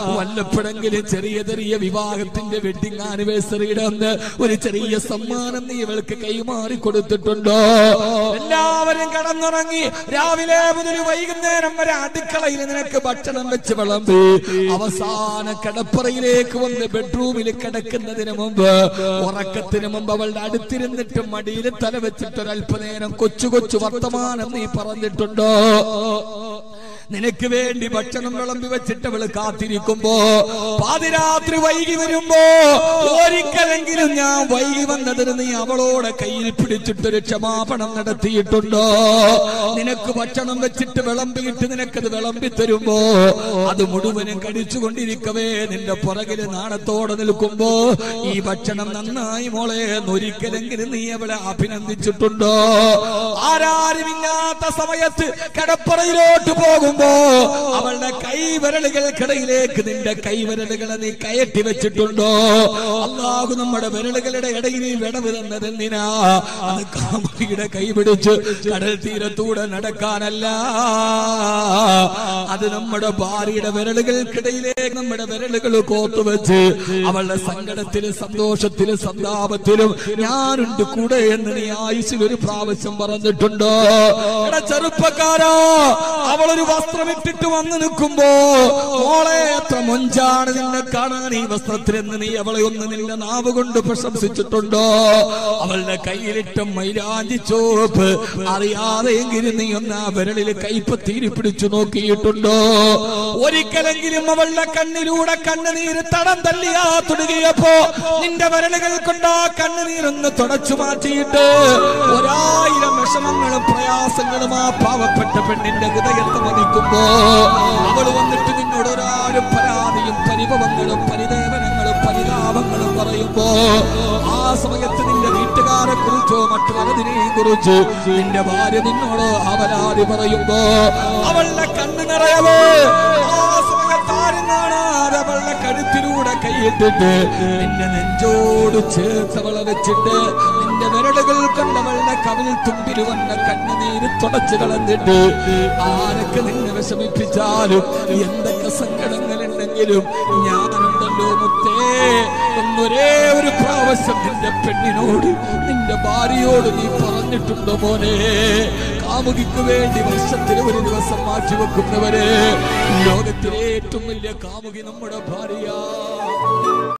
വല്ലപ്പോഴെങ്കിലും ചെറിയ ചെറിയ വിവാഹത്തിന്റെ വെഡിങ് ആനിവേഴ്സറിയുടെ അന്ന് ഒരു ചെറിയ സമ്മാനം നീ ഇവൾക്ക് കൈമാറി കൊടുത്തിട്ടുണ്ടോ എല്ലാവരും കടന്നുറങ്ങി രാവിലെ മുതൽ വൈകുന്നേരം വരെ അടുക്കളയിൽ നിനക്ക് ഭക്ഷണം വെച്ച് വിളമ്പി അവസാന കിടപ്പറയിലേക്ക് വന്ന് ബെഡ്റൂമിൽ കിടക്കുന്നതിന് മുമ്പ് ഉറക്കത്തിന് മുമ്പ് അവളുടെ അടുത്തിരുന്നിട്ട് മടിയിൽ തല വെച്ചിട്ട് ഒരല്പനേരം കൊച്ചു കൊച്ചു വർത്തമാനം നീ പറഞ്ഞിട്ടുണ്ടോ നിനക്ക് വേണ്ടി ഭക്ഷണം വിളമ്പി വെച്ചിട്ട് അവള് കാത്തിരിക്കുമ്പോ പാതിരാത്രി വൈകി വരുമ്പോ ഒരിക്കലെങ്കിലും ഞാൻ വൈകി വന്നതിന് നീ അവളോടെ കയ്യിൽ പിടിച്ചിട്ടൊരു ക്ഷമാപണം നടത്തിയിട്ടുണ്ടോ നിനക്ക് ഭക്ഷണം വെച്ചിട്ട് വിളമ്പിയിട്ട് നിനക്കത് വിളമ്പി തരുമ്പോ അത് മുഴുവനും കടിച്ചുകൊണ്ടിരിക്കവേ നിന്റെ പുറകില് നാണത്തോടെ നിൽക്കുമ്പോ ഈ ഭക്ഷണം നന്നായി മോളെ എന്നൊരിക്കലെങ്കിലും നീ അവളെ അഭിനന്ദിച്ചിട്ടുണ്ടോ ആരാരുമില്ലാത്ത സമയത്ത് കടപ്പറയിലോട്ട് പോകുമ്പോ അവളുടെ കൈവിരലുകൾക്കിടയിലേക്ക് നിന്റെ കൈവിരലുകളെ നീ കയറ്റി വെച്ചിട്ടുണ്ടോ അള്ളാഹു നമ്മുടെ വിരലുകളുടെ ഇടയിൽ വിടവ് തന്നത് എന്തിനാ അത് കാമുകിയുടെ കൈ പിടിച്ച് കടൽ തീരത്തൂടെ നടക്കാനല്ല അത് നമ്മുടെ ഭാര്യയുടെ വിരലുകൾക്കിടയിലേക്ക് നമ്മുടെ വിരലുകൾ കോത്തുവെച്ച് അവളുടെ സങ്കടത്തിലും സന്തോഷത്തിലും സന്താപത്തിലും ഞാനുണ്ട് കൂടെ എന്ന് നീ ആയുസിൽ ഒരു പ്രാവശ്യം പറഞ്ഞിട്ടുണ്ടോ എടാ ചെറുപ്പക്കാരാ അവളൊരു വസ്ത്രം ഇട്ടിട്ട് വന്ന് നിൽക്കുമ്പോ മോളെ എത്ര മൊഞ്ചാണ് നിന്നെ കാണാൻ ഈ വസ്ത്രത്തിലെന്ന് നീ അവളെ ഒന്ന് നിന്റെ നാവ് കൊണ്ട് പ്രശംസിച്ചിട്ടുണ്ടോ അവളുടെ കയ്യിലിട്ട മൈലാഞ്ചി ചോപ്പ് അറിയാതെയെങ്കിലും നീ ഒന്ന് ആ വിരലിൽ കൈപ്പത്തീരി പിടിച്ചു നോക്കിയിട്ടുണ്ടോ ഒരിക്കലെങ്കിലും അവളുടെ കണ്ണിലൂടെ കണ്ണുനീര് തടം തല്ലിയാ തുടങ്ങിയപ്പോ നിന്റെ വിരലുകൾ കൊണ്ട് ആ കണ്ണുനീരൊന്ന് തുടച്ചു മാറ്റിയിട്ട് ഒരായിരം വിഷമങ്ങളും പ്രയാസങ്ങളും ആ പാവപ്പെട്ട പെണ്ണിന്റെ ഹൃദയത്തെ മതിക്കുമ്പോ അവൾ വന്നിട്ട് നിന്നോട് ഒരാരും പരാതിയും പരിഭവങ്ങളും പരിദേവനങ്ങളും പരിതാപങ്ങളും പറയുമ്പോ ആ സമയത്ത് നിന്റെ വീട്ടുകാരെ കുറിച്ചോ മറ്റു പലതിനെയും കുറിച്ച് നിന്റെ ഭാര്യ നിന്നോട് അവരാതി പറയുമ്പോ അവളുടെ കണ്ണ് നിറയവേ ആ സമയത്ത് ആരും കാണാതെ അവളുടെ കഴുത്തിലൂടെ കൈയിട്ടിട്ട് നിന്റെ നെഞ്ചോട് ചേർത്തവളെ വെച്ചിട്ട് നിന്റെ വിരലുകൾ കൊണ്ടവളുടെ കവിൽ തുമ്പിൽ വന്ന കണ്ണുനീര് തുടച്ചു കളഞ്ഞിട്ട് ആരൊക്കെ നിന്നെ വിഷമിപ്പിച്ചാലും എന്തൊക്കെ സങ്കടങ്ങളുണ്ടെങ്കിലും ഞാനുണ്ടല്ലോ മുത്തേ ഒന്നൊരേ ഒരു പ്രാവശ്യം നിന്റെ പെണ്ണിനോട് നിന്റെ ഭാര്യയോട് നീ പറഞ്ഞിട്ടുണ്ടോ മോനെ കാമുകിക്ക് വേണ്ടി വർഷത്തിന് ഒരു ദിവസം മാറ്റി വെക്കുന്നവരെ ലോകത്തിലെ ഏറ്റവും വലിയ കാമുകി നമ്മുടെ ഭാര്യ